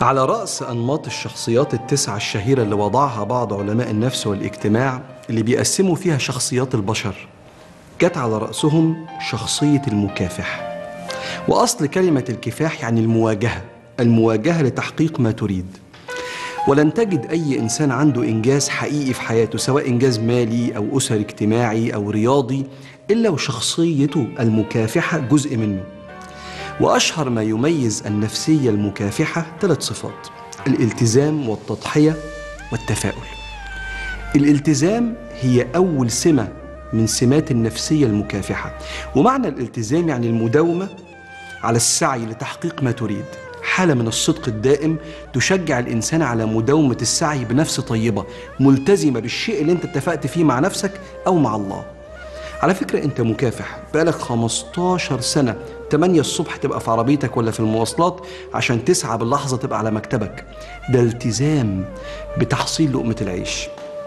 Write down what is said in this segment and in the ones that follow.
على رأس أنماط الشخصيات التسعة الشهيرة اللي وضعها بعض علماء النفس والاجتماع اللي بيقسموا فيها شخصيات البشر جت على رأسهم شخصية المكافح وأصل كلمة الكفاح يعني المواجهة المواجهة لتحقيق ما تريد ولن تجد أي إنسان عنده إنجاز حقيقي في حياته سواء إنجاز مالي أو أسري اجتماعي أو رياضي إلا وشخصيته المكافحة جزء منه وأشهر ما يميز النفسية المكافحة ثلاث صفات الالتزام والتضحية والتفاؤل الالتزام هي أول سمة من سمات النفسية المكافحة ومعنى الالتزام يعني المداومة على السعي لتحقيق ما تريد حالة من الصدق الدائم تشجع الإنسان على مداومة السعي بنفس طيبة ملتزمة بالشيء اللي أنت اتفقت فيه مع نفسك أو مع الله على فكرة أنت مكافح بقالك 15 سنة 8 الصبح تبقى في عربيتك ولا في المواصلات عشان تسعى باللحظة تبقى على مكتبك ده التزام بتحصيل لقمة العيش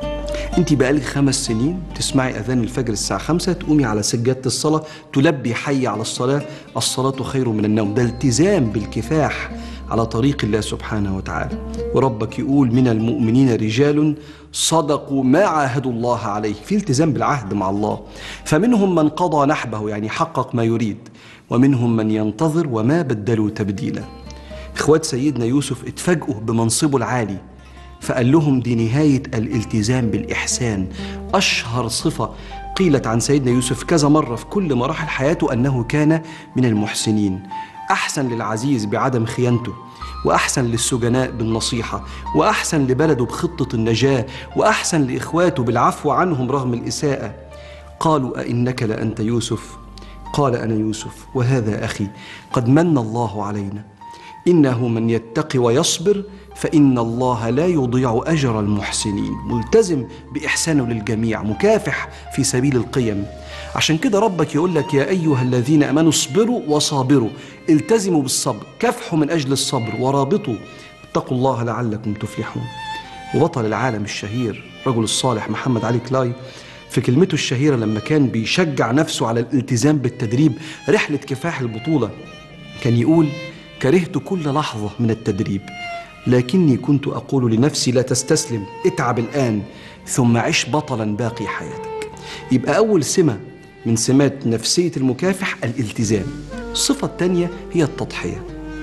انت بقالك خمس سنين تسمعي اذان الفجر الساعه خمسة تقومي على سجاده الصلاه تلبي حي على الصلاه الصلاه خير من النوم ده التزام بالكفاح على طريق الله سبحانه وتعالى وربك يقول من المؤمنين رجال صدقوا ما عاهدوا الله عليه في التزام بالعهد مع الله فمنهم من قضى نحبه يعني حقق ما يريد ومنهم من ينتظر وما بدلوا تبديلا اخوات سيدنا يوسف اتفاجئوا بمنصبه العالي فقال لهم دي نهاية الالتزام بالإحسان أشهر صفة قيلت عن سيدنا يوسف كذا مرة في كل مراحل حياته أنه كان من المحسنين أحسن للعزيز بعدم خيانته وأحسن للسجناء بالنصيحة وأحسن لبلده بخطة النجاة وأحسن لإخواته بالعفو عنهم رغم الإساءة قالوا أئنك لأنت يوسف قال أنا يوسف وهذا أخي قد من الله علينا إنه من يتقي ويصبر فإن الله لا يضيع أجر المحسنين ملتزم بإحسانه للجميع مكافح في سبيل القيم عشان كده ربك يقول لك يا أيها الذين أمنوا اصبروا وصابروا التزموا بالصبر كافحوا من أجل الصبر ورابطوا اتقوا الله لعلكم تفلحون وبطل العالم الشهير رجل الصالح محمد علي كلاي في كلمته الشهيرة لما كان بيشجع نفسه على الالتزام بالتدريب رحلة كفاح البطولة كان يقول كرهت كل لحظة من التدريب لكني كنت أقول لنفسي لا تستسلم اتعب الآن ثم عش بطلا باقي حياتك يبقى أول سمة من سمات نفسية المكافح الالتزام الصفة الثانية هي التضحية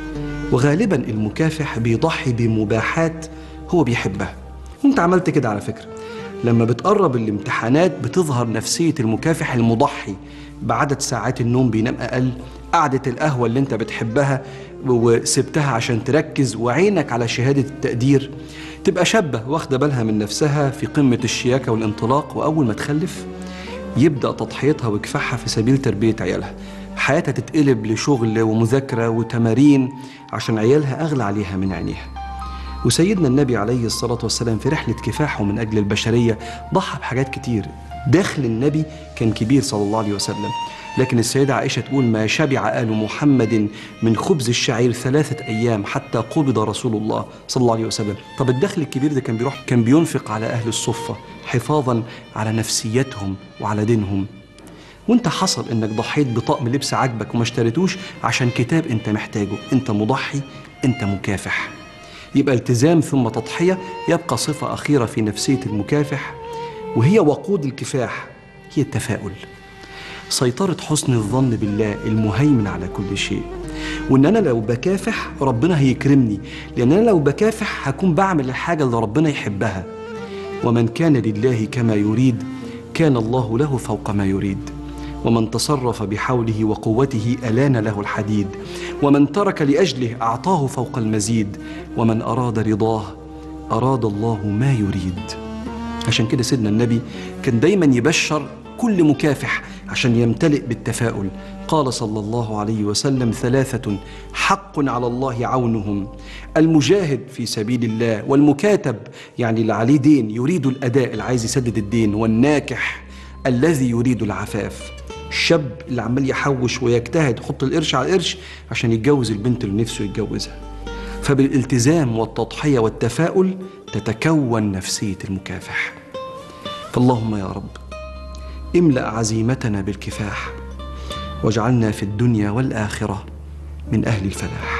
وغالبا المكافح بيضحي بمباحات هو بيحبها وانت عملت كده على فكرة لما بتقرب الامتحانات بتظهر نفسية المكافح المضحي بعدد ساعات النوم بينام أقل قعدة القهوة اللي انت بتحبها وسبتها عشان تركز وعينك على شهادة التقدير تبقى شابة واخدة بالها من نفسها في قمة الشياكة والانطلاق وأول ما تخلف يبدأ تضحيتها وكفاحها في سبيل تربية عيالها حياتها تتقلب لشغل ومذاكرة وتمارين عشان عيالها أغلى عليها من عينيها وسيدنا النبي عليه الصلاة والسلام في رحلة كفاحه من أجل البشرية ضحى بحاجات كتير دخل النبي كان كبير صلى الله عليه وسلم لكن السيدة عائشة تقول ما شبع آل محمد من خبز الشعير ثلاثة أيام حتى قبض رسول الله صلى الله عليه وسلم طب الدخل الكبير ده كان بيروح كان بينفق على أهل الصفة حفاظا على نفسيتهم وعلى دينهم وانت حصل انك ضحيت بطقم لبس عاجبك وما اشتريتوش عشان كتاب انت محتاجه انت مضحي انت مكافح يبقى التزام ثم تضحية يبقى صفة أخيرة في نفسية المكافح وهي وقود الكفاح هي التفاؤل سيطرة حسن الظن بالله المهيمن على كل شيء وان انا لو بكافح ربنا هيكرمني لان انا لو بكافح هكون بعمل الحاجة اللي ربنا يحبها ومن كان لله كما يريد كان الله له فوق ما يريد ومن تصرف بحوله وقوته ألان له الحديد ومن ترك لأجله أعطاه فوق المزيد ومن أراد رضاه أراد الله ما يريد عشان كده سيدنا النبي كان دايما يبشر كل مكافح عشان يمتلئ بالتفاؤل قال صلى الله عليه وسلم ثلاثة حق على الله عونهم المجاهد في سبيل الله والمكاتب يعني اللي عليه دين يريد الأداء اللي عايز يسدد الدين والناكح الذي يريد العفاف الشاب اللي عمال يحوش ويجتهد يحط القرش على القرش عشان يتجوز البنت اللي نفسه يتجوزها فبالالتزام والتضحية والتفاؤل تتكون نفسية المكافح فاللهم يا رب املأ عزيمتنا بالكفاح واجعلنا في الدنيا والآخرة من أهل الفلاح